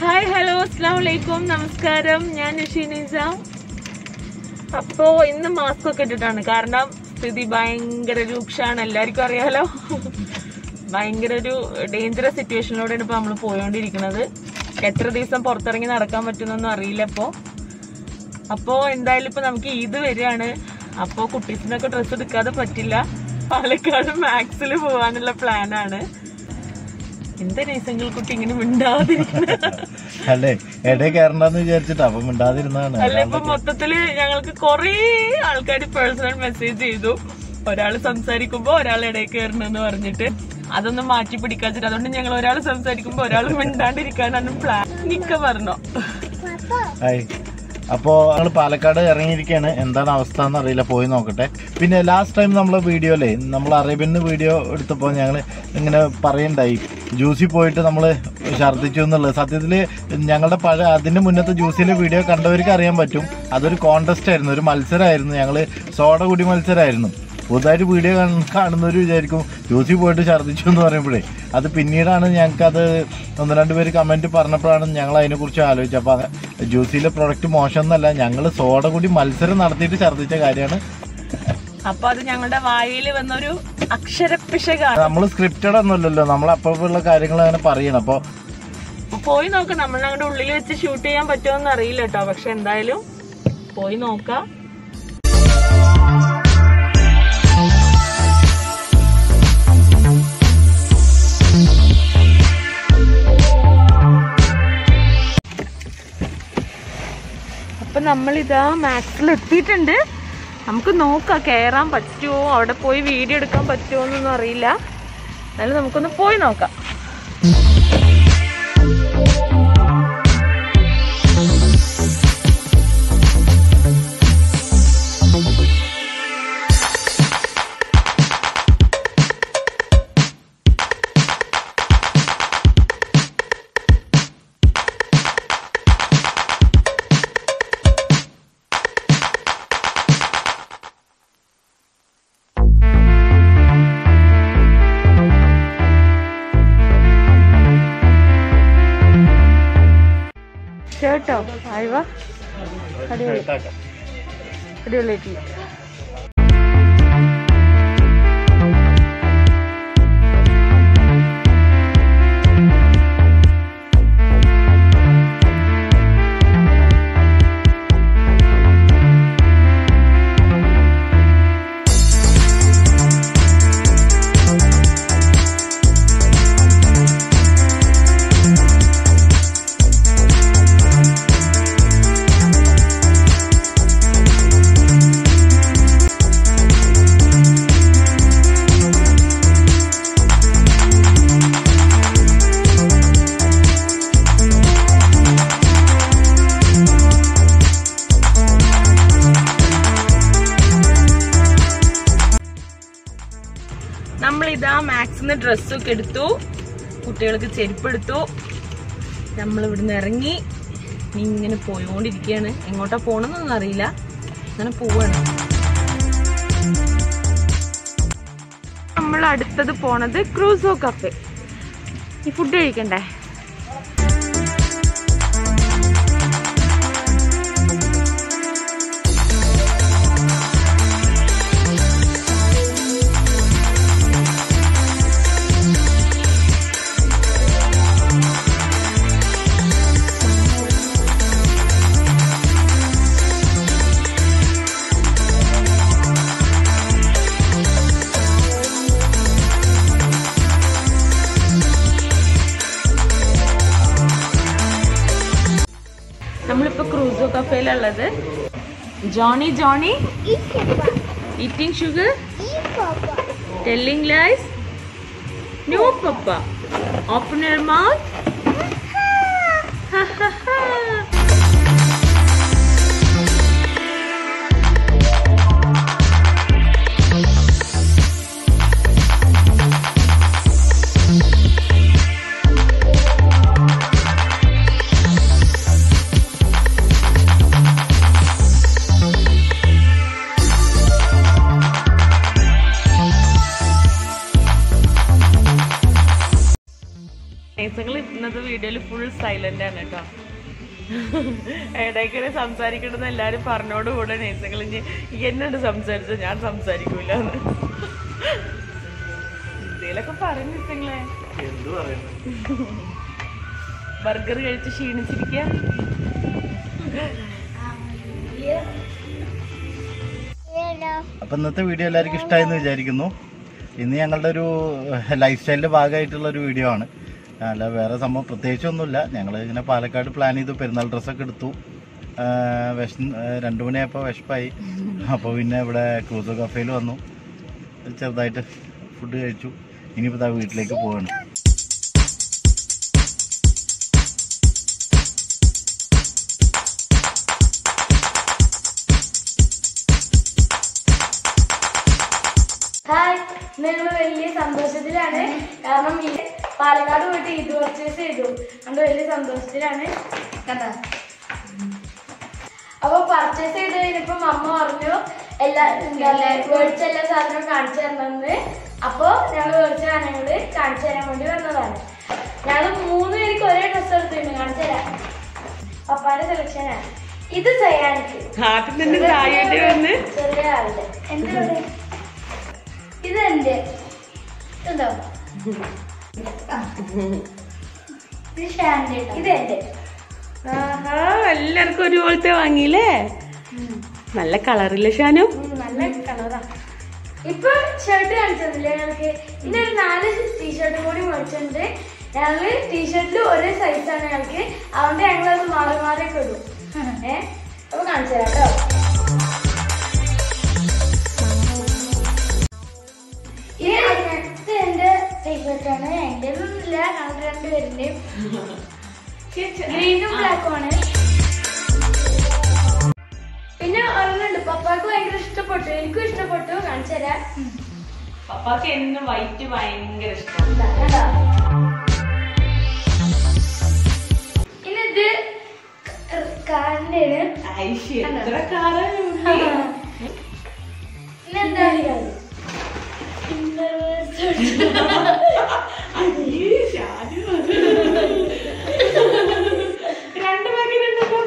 Hi hello അസ്സാം വലൈക്കും നമസ്കാരം ഞാൻ നിഷീനിസ അപ്പോ ഇന്ന് മാസ്ക് ഒക്കെ ഇട്ടിട്ടാണ് കാരണം സ്ഥിതി ഭയങ്കര രൂക്ഷമാണ് എല്ലാവർക്കും അറിയാലോ ഭയങ്കര ഒരു ഡേഞ്ചറസ് സിറ്റുവേഷനിലൂടെയാണ് ഇപ്പൊ നമ്മൾ പോയോണ്ടിരിക്കുന്നത് എത്ര ദിവസം പുറത്തിറങ്ങി നടക്കാൻ പറ്റുന്നൊന്നും അറിയില്ല ഇപ്പോ അപ്പോ എന്തായാലും ഇപ്പൊ നമുക്ക് ഈദ് വരികയാണ് അപ്പോ കുട്ടീസിനൊക്കെ ഡ്രസ്സ് എടുക്കാതെ പറ്റില്ല പാലക്കാട് മാക്സിൽ പോവാനുള്ള പ്ലാനാണ് എന്താ നൈസങ്ങൾ കുട്ടി ഇങ്ങനെ മിണ്ടാതിരിക്കുന്നത് അല്ലേ ഇടയിൽ കയറണ്ടെന്ന് വിചാരിച്ചിട്ട് അപ്പം മിണ്ടാതിരുന്നതാണ് അല്ല ഇപ്പൊ മൊത്തത്തില് ഞങ്ങൾക്ക് കൊറേ ആൾക്കാർ പേഴ്സണൽ മെസ്സേജ് ചെയ്തു ഒരാൾ സംസാരിക്കുമ്പോ ഒരാൾ ഇടയിൽ കയറണമെന്ന് പറഞ്ഞിട്ട് അതൊന്നും മാറ്റി പിടിക്കാച്ചിട്ട് അതുകൊണ്ട് ഞങ്ങൾ ഒരാൾ സംസാരിക്കുമ്പോ ഒരാൾ മിണ്ടാണ്ടിരിക്കാനാണ് പ്ലാൻ നിക്ക പറഞ്ഞോ ഹായ് അപ്പോ ഞങ്ങൾ പാലക്കാട് ഇറങ്ങിയിരിക്കുകയാണ് എന്താണ് അവസ്ഥ എന്ന് അറിയില്ല പോയി നോക്കട്ടെ പിന്നെ ലാസ്റ്റ് ടൈം നമ്മളെ വീഡിയോയിലെ നമ്മൾ അറേബ്യന് വീഡിയോ എടുത്തപ്പോൾ ഞങ്ങൾ ഇങ്ങനെ പറയണ്ടായി ജ്യൂസിൽ പോയിട്ട് നമ്മൾ ഛർദ്ദിച്ചു എന്നുള്ളത് സത്യത്തിൽ ഞങ്ങളുടെ പഴയ അതിന്റെ മുന്നത്തെ ജ്യൂസിലെ വീഡിയോ കണ്ടവർക്ക് അറിയാൻ പറ്റും അതൊരു കോണ്ടസ്റ്റ് ആയിരുന്നു ഒരു മത്സരമായിരുന്നു ഞങ്ങൾ സോഡ കുടി മത്സരമായിരുന്നു പുതുതായിട്ട് വീഡിയോ കാണുന്നവർ വിചാരിക്കും ജ്യൂസിൽ പോയിട്ട് ഛർദ്ദിച്ചു എന്ന് പറയുമ്പോഴേ അത് പിന്നീടാണ് ഞങ്ങൾക്ക് അത് ഒന്ന് രണ്ട് പേര് കമന്റ് പറഞ്ഞപ്പോഴാണ് ഞങ്ങൾ അതിനെക്കുറിച്ച് ആലോചിച്ചത് അപ്പൊ ജ്യൂസിലെ പ്രൊഡക്റ്റ് മോശം എന്നല്ല ഞങ്ങൾ സോഡ കൂടി മത്സരം നടത്തിയിട്ട് ഛർദ്ദിച്ച കാര്യമാണ് അപ്പൊ അത് ഞങ്ങളുടെ വായിൽ വന്നൊരു അക്ഷരപ്പിശകാണ് നമ്മൾ സ്ക്രിപ്റ്റഡ് ഒന്നുമല്ലല്ലോ നമ്മൾ അപ്പോഴുള്ള കാര്യങ്ങൾ അങ്ങനെ പറയണം അപ്പോൾ അപ്പൊ പോയി നോക്കാം നമ്മൾ ഞങ്ങളുടെ ഉള്ളിൽ വെച്ച് ഷൂട്ട് ചെയ്യാൻ പറ്റുമോന്ന് അറിയില്ല കേട്ടോ പക്ഷെ എന്തായാലും പോയി നോക്കാം അപ്പൊ നമ്മളിതാ മാക്സിൽ എത്തിയിട്ടുണ്ട് നമുക്ക് നോക്കാം കയറാൻ പറ്റുമോ അവിടെ പോയി വീഡിയോ എടുക്കാൻ പറ്റുമോ എന്നൊന്നും അറിയില്ല എന്നാലും നമുക്കൊന്ന് പോയി നോക്കാം കേട്ടോ ആയിവ അടിപൊളി അടിപൊളിയായിട്ട് നമ്മളിതാ മാക്സിന്ന് ഡ്രസ്സൊക്കെ എടുത്തു കുട്ടികൾക്ക് ചെരുപ്പ് എടുത്തു നമ്മൾ ഇവിടുന്ന് ഇറങ്ങി ഇനി ഇങ്ങനെ പോയോണ്ടിരിക്കുകയാണ് എങ്ങോട്ടാ പോണെന്നൊന്നും അറിയില്ല അങ്ങനെ പോവാണ് നമ്മൾ അടുത്തത് പോണത് ക്രൂസോ കഫേ ഈ ഫുഡ് കഴിക്കണ്ടേ നമ്മളിപ്പോ ക്രൂസോ കഫേയിലുള്ളത് Johnny Johnny eating sugar telling lies no papa open your mouth നൈസങ്ങൾ ഇന്നത്തെ വീഡിയോയിൽ ഫുൾ സൈലന്റ് ആണ് കേട്ടോ ഇടയ്ക്കിടെ സംസാരിക്കണമെന്ന് എല്ലാരും പറഞ്ഞോട് കൂടെ നൈസങ്ങൾ ഇനി എന്നോട് സംസാരിച്ച ഞാൻ സംസാരിക്കൂല എന്തേലൊക്കെ പറയും നൈസങ്ങളെ എന്ത് പറയുന്നു ബർഗർ കഴിച്ച് ക്ഷീണിച്ചിരിക്കുക അപ്പൊ ഇന്നത്തെ വീഡിയോ എല്ലാവർക്കും ഇഷ്ടമായെന്ന് വിചാരിക്കുന്നു ഇന്ന് ഞങ്ങളുടെ ഒരു ലൈഫ് സ്റ്റൈലിന്റെ ഭാഗമായിട്ടുള്ള ഒരു വീഡിയോ ആണ് അല്ല വേറെ സംഭവം പ്രത്യേകിച്ചൊന്നുമില്ല ഞങ്ങൾ ഇങ്ങനെ പാലക്കാട് പ്ലാൻ ചെയ്തു പെരുന്നാൾ ഡ്രസ്സൊക്കെ എടുത്തു ആ, വിശ രണ്ടു മണിയായപ്പോൾ വിശപ്പായി അപ്പോൾ പിന്നെ ഇവിടെ ക്രൂസോ കഫേയിൽ വന്നു ചെറുതായിട്ട് ഫുഡ് കഴിച്ചു ഇനിയിപ്പോൾ ദാ വീട്ടിലേക്ക് പോവാണ് ഹായ് നിങ്ങൾ വലിയ സന്തോഷത്തിലാണ് കാരണം ഈ പാലക്കാട് പോയിട്ട് ഇത് പർച്ചേസ് ചെയ്തു അതുകൊണ്ട് വലിയ സന്തോഷത്തിലാണ് കഥ അപ്പൊ പർച്ചേസ് ചെയ്ത് കഴിഞ്ഞപ്പോ അമ്മ പറഞ്ഞു എല്ലാ എന്താ മേടിച്ച എല്ലാ സാധനവും കാണിച്ചു തരണമെന്ന് അപ്പൊ ഞങ്ങൾ മേടിച്ച സാധനങ്ങള് കാണിച്ചു തരാൻ വേണ്ടി വന്നതാണ് ഞങ്ങൾ മൂന്ന് പേർക്ക് ഒരേ ഡ്രസ്സ് എടുത്തിട്ടുണ്ട് കാണിച്ചു തരാം പപ്പാന്റെ സെലക്ഷനാണ് ഇത് ചെയ്യാനിക്ക് ആദ്യം തന്നെ ചായയുടെ വന്ന് ചെറിയ ആളുടെ എന്റെ ഇവിടെ ഇത് എന്റെ ഇതോ ആ. ഇത് ഷാന്റെ ഇത് എന്റെ ആഹാ എല്ലാവർക്കും ഒരുപോലത്തെ വാങ്ങിയില്ലേ നല്ല കളറില്ല ഷാനു ഉം, നല്ല കളറാ ഇപ്പൊ ഷർട്ട് കാണിച്ചതില്ലേ ഞങ്ങൾക്ക് ഇനി ഒരു നാല് ടീഷർട്ടും കൂടി മേടിച്ചിട്ടുണ്ട് ഞങ്ങള് ടീഷർട്ടിൽ ഒരേ സൈസാണ് ഞങ്ങൾക്ക് അതുകൊണ്ട് ഞങ്ങൾ അത് മാറി മാറിയൊക്കെ ഇടും ഏ അപ്പൊ കാണിച്ചു തരാം കേട്ടോ ഇത് ഇത് എന്റെ ടീഷർട്ടാണ് എന്റെ ഒന്നുമില്ല ഞങ്ങൾ രണ്ടുപേരുടെയും ഗ്രീനും ബ്ലാക്കും ആണ് പിന്നെ ഒരെണ്ണുണ്ട് പപ്പാക്ക് ഭയങ്കര ഇഷ്ടപ്പെട്ടു എനിക്കും ഇഷ്ടപ്പെട്ടു കാണിച്ചു തരാം പപ്പാക്ക് എന്നും വൈറ്റ് ഭയങ്കര ഇഷ്ടമാണ് ഇതാ, കണ്ടോ? ഇനി ഇത് കാറിന്റെ ഐശ്വര്യ എത്ര കാറാണ് ഇന്നെന്താ രണ്ട് പാക്കറ്റുണ്ടല്ലോ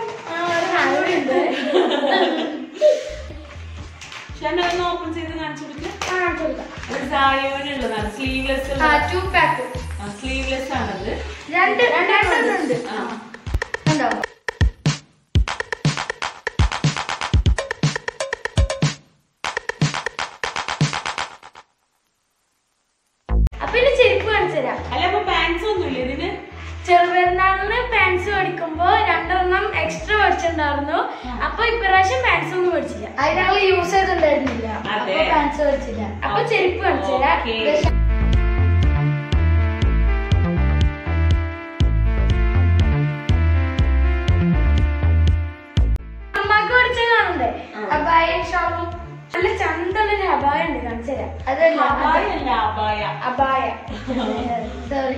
ഷാനു ഒന്ന് ഓപ്പൺ ചെയ്ത് കാണിച്ചു കൊടുക്കുക അത് സായോനുള്ളതാണ് സ്ലീവ്ലെസ് ടു പാക്ക് സ്ലീവ്ലെസ് ആണത് രണ്ട് രണ്ടെണ്ണം ഉണ്ട് ആ. കണ്ടോ അപ്പൊ ഇനി ചെരുപ്പ് കാണിച്ചു തരാം അല്ല അപ്പൊ പാൻസ് ഒന്നുമില്ല ഇതിന് ചെറുപെരുന്നാളിന് പാൻസ് മേടിക്കുമ്പോ രണ്ടെണ്ണം എക്സ്ട്രാ മേടിച്ചിട്ടുണ്ടായിരുന്നു അപ്പൊ ഇപ്രാവശ്യം പാൻസ് ഒന്നും മേടിച്ചില്ല അത് ഞങ്ങൾ യൂസ് ചെയ്തിട്ടുണ്ടായിരുന്നില്ല അതെ. അപ്പൊ പാൻസ് മേടിച്ചില്ല അപ്പൊ ചെരുപ്പ് കാണിച്ചു തരാം Okay. ഇത് അമ്മക്ക് മേടിച്ച കാണണ്ടേ അബായ ഷോളും നല്ല ചന്തമുള്ളൊരു അബായ ഉണ്ട് കാണിച്ചു തരാം അതല്ല അബായ അല്ല അബായ അബായ സോറി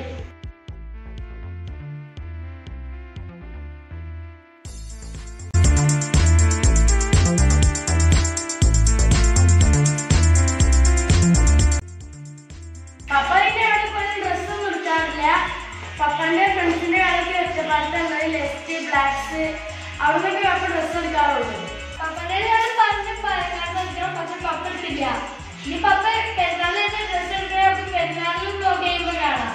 പപ്പ പിന്നെ അവിടെ പോയി ഡ്രസ് ഒന്നും എടുക്കാറില്ല പപ്പന്റെ ഫ്രണ്ട്സിന്റെ കാലത്ത് ഒറ്റപ്പാലത്ത് ലെസ്റ്റ് ബ്ലാക്സ് അവിടെ നിന്നൊക്കെ പപ്പ ഡ്രസ് എടുക്കാറുള്ളൂ പപ്പന്റെ കാലം പറഞ്ഞ പാലക്കാട് എടുക്കണം പക്ഷെ പപ്പ എടുത്തില്ല ഇനി പപ്പ പെരുന്നാളിൽ ഡ്രസ് എടുക്കണേ പെരുന്നാളിലും ബ്ലോഗ് ചെയ്യുമ്പോൾ കാണാം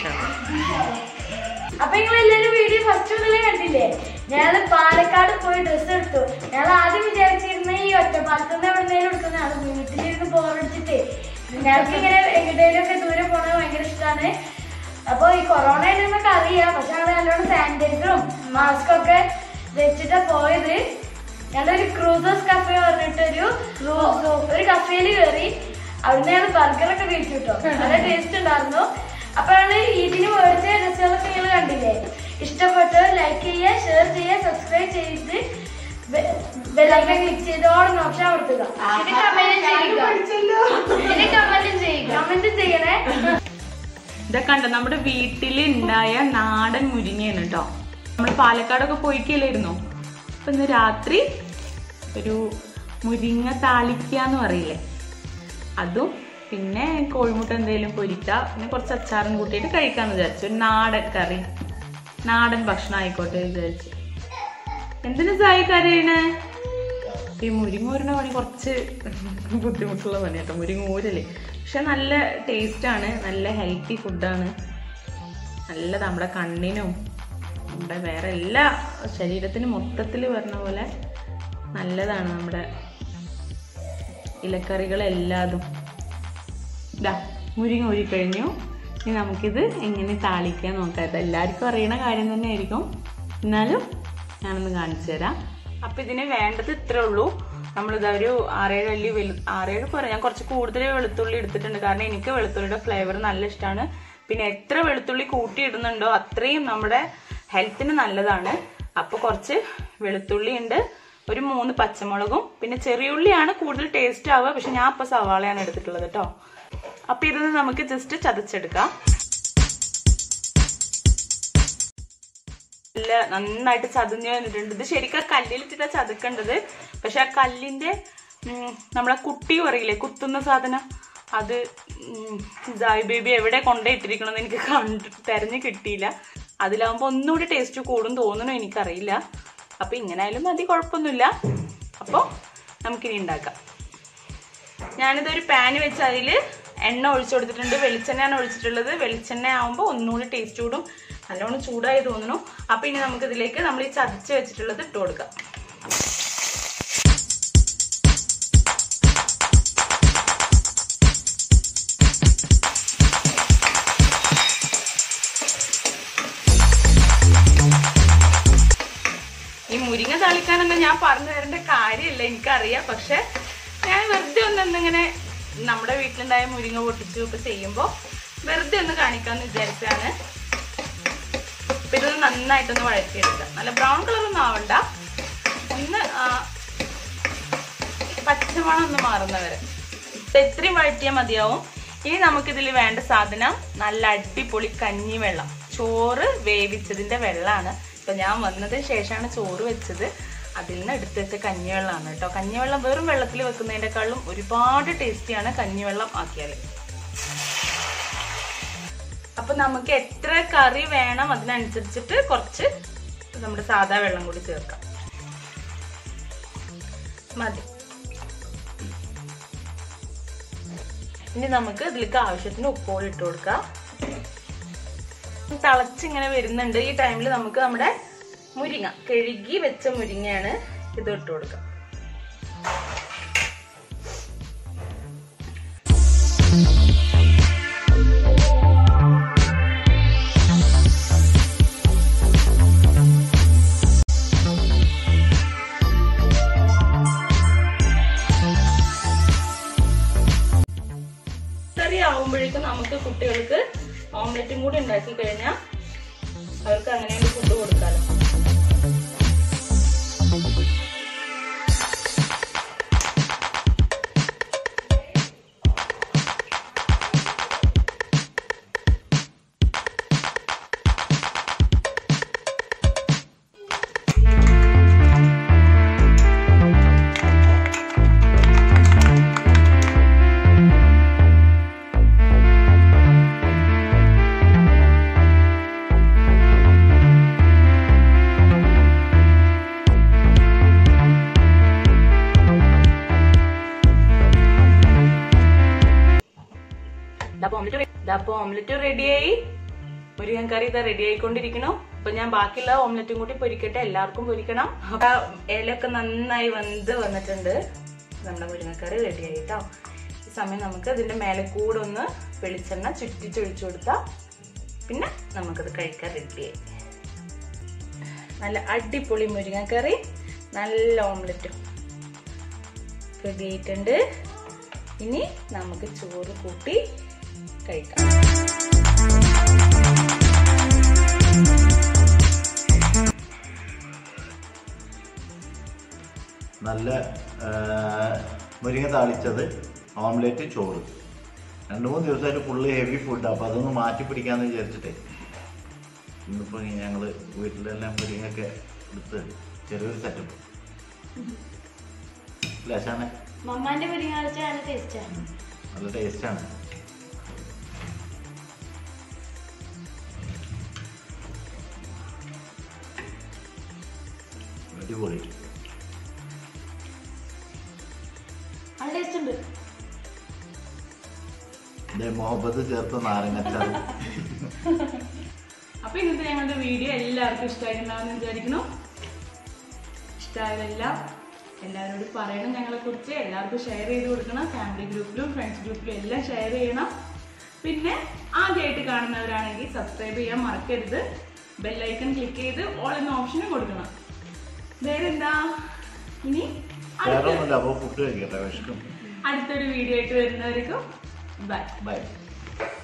അപ്പൊ നിങ്ങൾ എല്ലാവരും വീഡിയോ ഫസ്റ്റ് മുതലേ കണ്ടില്ലേ ഞങ്ങള് പാലക്കാട് പോയി ഡ്രസ്സ് എടുത്തു ഞങ്ങൾ ആദ്യം വിചാരിച്ചിരുന്ന ഈ ഒറ്റപ്പാലത്തുനിന്ന് എവിടെന്നേലും എടുക്കുന്നതാണ് വീട്ടിലിരുന്ന് ബോറടിച്ചിട്ട് ഞങ്ങൾക്ക് ഇങ്ങനെ എങ്ങോട്ടേലും ഒക്കെ ദൂരെ പോണത് ഭയങ്കര ഇഷ്ടമാണ് അപ്പൊ ഈ കൊറോണ എന്നൊക്കെ അറിയാം പക്ഷെ ഞങ്ങൾ നല്ലോണം സാനിറ്റൈസറും മാസ്കും ഒക്കെ വെച്ചിട്ടാ പോയത് ഞങ്ങളൊരു ക്രൂസേഴ്സ് കഫേ പറഞ്ഞിട്ടൊരു ഒരു കഫേയിൽ കയറി അവിടുന്ന് ഞങ്ങൾ ബർഗറൊക്കെ കഴിച്ചു കേട്ടോ നല്ല ടേസ്റ്റ് ഉണ്ടായിരുന്നു അപ്പോഴാണ് ഇതിന് മേടിച്ച ഡ്രസ്സുകളൊക്കെ നിങ്ങൾ കണ്ടില്ലേ ഇഷ്ടപ്പെട്ട് ലൈക്ക് ചെയ്യുക ഷെയർ ചെയ്യുക സബ്സ്ക്രൈബ് ചെയ്ത് ബെല്ലൈക്കൻ ക്ലിക്ക് ചെയ്ത് ഓൺ ഓപ്ഷൻ കൊടുക്കുക പിന്നെ കമന്റ് ചെയ്യുക പിന്നെ കമന്റ് ചെയ്യുക കമന്റ് ചെയ്യണേ ഇതൊക്കെ കണ്ടോ നമ്മുടെ വീട്ടിൽ ഉണ്ടായ നാടൻ മുരിങ്ങയാണ് കേട്ടോ നമ്മൾ പാലക്കാടൊക്കെ പോയിക്കല്ലായിരുന്നു അപ്പൊ ഇന്ന് രാത്രി ഒരു മുരിങ്ങ താളിക്കുക എന്ന് പറയില്ലേ അതും പിന്നെ കോഴിമുട്ട എന്തെങ്കിലും പൊരിക്കുക പിന്നെ കുറച്ച് അച്ചാറും കൂട്ടിയിട്ട് കഴിക്കാന്ന് വിചാരിച്ചു ഒരു നാടൻ കറി നാടൻ ഭക്ഷണം ആയിക്കോട്ടെ എന്ന് വിചാരിച്ചു എന്തിനു സായി കരയണേ ഈ മുരിങ്ങൂരിന്റെ പണി കുറച്ച് ബുദ്ധിമുട്ടുള്ള പണിയാട്ടോ മുരിങ്ങൂരല്ലേ പക്ഷെ നല്ല ടേസ്റ്റ് ആണ് നല്ല ഹെൽത്തി ഫുഡാണ് നല്ല നമ്മുടെ കണ്ണിനും നമ്മുടെ വേറെ എല്ലാ ശരീരത്തിന് മൊത്തത്തിൽ പറഞ്ഞ പോലെ നല്ലതാണ് നമ്മുടെ ഇലക്കറികളെല്ലാതും ഇതാ മുരിങ്ങ ഊരി കഴിഞ്ഞു ഇനി നമുക്കിത് എങ്ങനെ താളിക്കാൻ നോക്കാം ഇത് എല്ലാവർക്കും അറിയണ കാര്യം തന്നെ ആയിരിക്കും എന്നാലും ഞാനൊന്ന് കാണിച്ചു തരാം അപ്പൊ ഇതിന് വേണ്ടത് ഇത്രേ ഉള്ളൂ നമ്മളിതാ ഒരു ആറേഴ് അല്ലി വെളു ആറേഴ് പോരാ ഞാൻ കുറച്ച് കൂടുതൽ വെളുത്തുള്ളി എടുത്തിട്ടുണ്ട് കാരണം എനിക്ക് വെളുത്തുള്ളിയുടെ ഫ്ലേവർ നല്ല ഇഷ്ടമാണ് പിന്നെ എത്ര വെളുത്തുള്ളി കൂട്ടി ഇടുന്നുണ്ടോ അത്രയും നമ്മുടെ ഹെൽത്തിന് നല്ലതാണ് അപ്പൊ കുറച്ച് വെളുത്തുള്ളി ഉണ്ട് ഒരു മൂന്ന് പച്ചമുളകും പിന്നെ ചെറിയുള്ളിയാണ് കൂടുതൽ ടേസ്റ്റ് ആവുക പക്ഷെ ഞാൻ ഇപ്പൊ സവാളയാണ് എടുത്തിട്ടുള്ളത് കേട്ടോ അപ്പൊ ഇത് നമുക്ക് ജസ്റ്റ് ചതച്ചെടുക്കാം നല്ല നന്നായിട്ട് ചതഞ്ഞു വന്നിട്ടുണ്ട് ഇത് ശരിക്കും ആ കല്ലിലിട്ടിട്ടാ ചതക്കേണ്ടത് പക്ഷെ ആ കല്ലിന്റെ ഉം, നമ്മളെ കുട്ടി പറയില്ലേ കുത്തുന്ന സാധനം അത് ഉം, ജായ് ബേബി എവിടെ കൊണ്ടുപോയിട്ടിരിക്കണമെന്ന് എനിക്ക് കണ്ട് തെരഞ്ഞു കിട്ടിയില്ല അതിലാവുമ്പോ ഒന്നുകൂടി ടേസ്റ്റ് കൂടും തോന്നണു എനിക്കറിയില്ല അപ്പൊ ഇങ്ങനെ ആയാലും മതി കുഴപ്പമൊന്നുമില്ല അപ്പൊ നമുക്കിനി ഉണ്ടാക്കാം ഞാനിതൊരു പാന് വെച്ച് അതിൽ എണ്ണ ഒഴിച്ചു കൊടുത്തിട്ടുണ്ട് വെളിച്ചെണ്ണയാണ് ഒഴിച്ചിട്ടുള്ളത് വെളിച്ചെണ്ണ ആവുമ്പോൾ ഒന്നുകൂടി ടേസ്റ്റ് കൂടും നല്ലോണം ചൂടായി തോന്നുന്നു അപ്പൊ ഇനി നമുക്ക് ഇതിലേക്ക് നമ്മൾ ഈ ചതച്ച് വെച്ചിട്ടുള്ളത് ഇട്ട് കൊടുക്കാം ഈ മുരിങ്ങ താളിക്കാനൊന്നും ഞാൻ പറഞ്ഞു തരേണ്ട കാര്യമില്ല എനിക്കറിയാം പക്ഷെ ഞാൻ വെറുതെ ഒന്നിങ്ങനെ നമ്മുടെ വീട്ടിലുണ്ടായ മുരിങ്ങ പൊട്ടിച്ചു ഒക്കെ ചെയ്യുമ്പോൾ വെറുതെ ഒന്ന് കാണിക്കാന്ന് വിചാരിച്ചാണ് അപ്പൊ ഇതൊന്ന് നന്നായിട്ടൊന്ന് വഴറ്റിയെടുക്കാം നല്ല ബ്രൗൺ കളർ ഒന്നും ആവണ്ട ഒന്ന് ആ, പച്ചമണം ഒന്ന് മാറുന്നവരെ ഇത് ഇത്രയും വഴറ്റിയാൽ മതിയാവും ഇനി നമുക്കിതിൽ വേണ്ട സാധനം നല്ല അടിപൊളി കഞ്ഞിവെള്ളം ചോറ് വേവിച്ചതിന്റെ വെള്ളമാണ് ഇപ്പൊ ഞാൻ വന്നതിന് ശേഷമാണ് ചോറ് വെച്ചത് അതിൽ നിന്ന് എടുത്ത് വെച്ച കഞ്ഞിവെള്ളമാണ് കേട്ടോ കഞ്ഞിവെള്ളം വെറും വെള്ളത്തിൽ വെക്കുന്നതിനേക്കാളും ഒരുപാട് ടേസ്റ്റിയാണ് കഞ്ഞിവെള്ളം ആക്കിയാൽ അപ്പൊ നമുക്ക് എത്ര കറി വേണം അതിനനുസരിച്ചിട്ട് കുറച്ച് നമ്മുടെ സാധാ വെള്ളം കൂടി ചേർക്കാം മതി ഇനി നമുക്ക് ഇതിലേക്ക് ആവശ്യത്തിന് ഉപ്പോട് ഇട്ട് കൊടുക്കാം തിളച്ചിങ്ങനെ വരുന്നുണ്ട് ഈ ടൈമിൽ നമുക്ക് നമ്മുടെ മുരിങ്ങ കഴുകി വെച്ച മുരിങ്ങയാണ് ഇത് ഇട്ട് കൊടുക്കാം കറി ആവുമ്പോഴേക്കും നമുക്ക് കുട്ടികൾക്ക് ഓംലെറ്റും കൂടി ഉണ്ടാക്കി കഴിഞ്ഞാൽ അവർക്ക് അങ്ങനെ ഫുഡ് കൊടുക്കാലോ ഇതപ്പോ ഓംലെറ്റ് ഇതപ്പോ ഓംലെറ്റ് റെഡിയായി മുരിങ്ങൻ കറി ഇതാ റെഡി ആയിക്കൊണ്ടിരിക്കണു അപ്പൊ ഞാൻ ബാക്കിയുള്ള ഓംലെറ്റും കൂടി പൊരിക്കട്ടെ എല്ലാവർക്കും പൊരിക്കണം അപ്പൊ ഇലയൊക്കെ നന്നായി വെന്ത് വന്നിട്ടുണ്ട് നമ്മുടെ മുരിങ്ങക്കറി റെഡി ആയിട്ടോ ഈ സമയം നമുക്ക് ഇതിന്റെ മേലെ കൂടെ ഒന്ന് വെളിച്ചെണ്ണ ചുറ്റിച്ചൊഴിച്ചു കൊടുത്താൽ പിന്നെ നമുക്കത് കഴിക്കാൻ റെഡിയായി നല്ല അടിപൊളി മുരിങ്ങക്കറി നല്ല ഓംലെറ്റും റെഡി ആയിട്ടുണ്ട് ഇനി നമുക്ക് ചോറ് കൂട്ടി കഴിക്കാം നല്ല ആ, മുരിങ്ങ താളിച്ചത് ഓംലേറ്റ് ചോറ് രണ്ട് മൂന്ന് ദിവസമായിട്ട് ഫുള്ള് ഹെവി ഫുഡ് അപ്പോൾ അതൊന്ന് മാറ്റി പിടിക്കാമെന്ന് വിചാരിച്ചിട്ട് ഇന്നിപ്പോൾ ഞങ്ങൾ വീട്ടിലെല്ലാം മുരിങ്ങയൊക്കെ എടുത്ത് ചെറിയൊരു സെറ്റപ്പ് ലശാനെ മമ്മാന്റെ മുരിങ്ങ കളിച്ച നല്ല ടേസ്റ്റാണ് നല്ല ടേസ്റ്റാണ് അടിപൊളി നല്ല ടേസ്റ്റ് ഉണ്ട് ഇതേ മുഹബത്ത് ചേർത്ത നാരങ്ങച്ചാറ് അപ്പൊ ഇന്നത്തെ ഞങ്ങളുടെ വീഡിയോ എല്ലാവർക്കും ഇഷ്ടമായിട്ടുണ്ടാവുമെന്ന് വിചാരിക്കുന്നു ഇഷ്ടമായതെല്ലാം എല്ലാവരോടും പറയണം ഞങ്ങളെ കുറിച്ച് എല്ലാവർക്കും ഷെയർ ചെയ്ത് കൊടുക്കണം ഫാമിലി ഗ്രൂപ്പിലും ഫ്രണ്ട്സ് ഗ്രൂപ്പിലും എല്ലാം ഷെയർ ചെയ്യണം പിന്നെ ആദ്യമായിട്ട് കാണുന്നവരാണെങ്കിൽ സബ്സ്ക്രൈബ് ചെയ്യാൻ മറക്കരുത് ബെല്ലൈക്കൺ ക്ലിക്ക് ചെയ്ത് ഓൾ എന്ന ഓപ്ഷനും കൊടുക്കണം വേറെന്താ ഇനി വേറെ അടുത്ത ഒന്നുമില്ല അപ്പോൾ ഫുഡ് കഴിക്കട്ടെ വിശക്കും അടുത്തൊരു വീഡിയോ ആയിട്ട് വരുന്നവർക്കും ബൈ ബൈ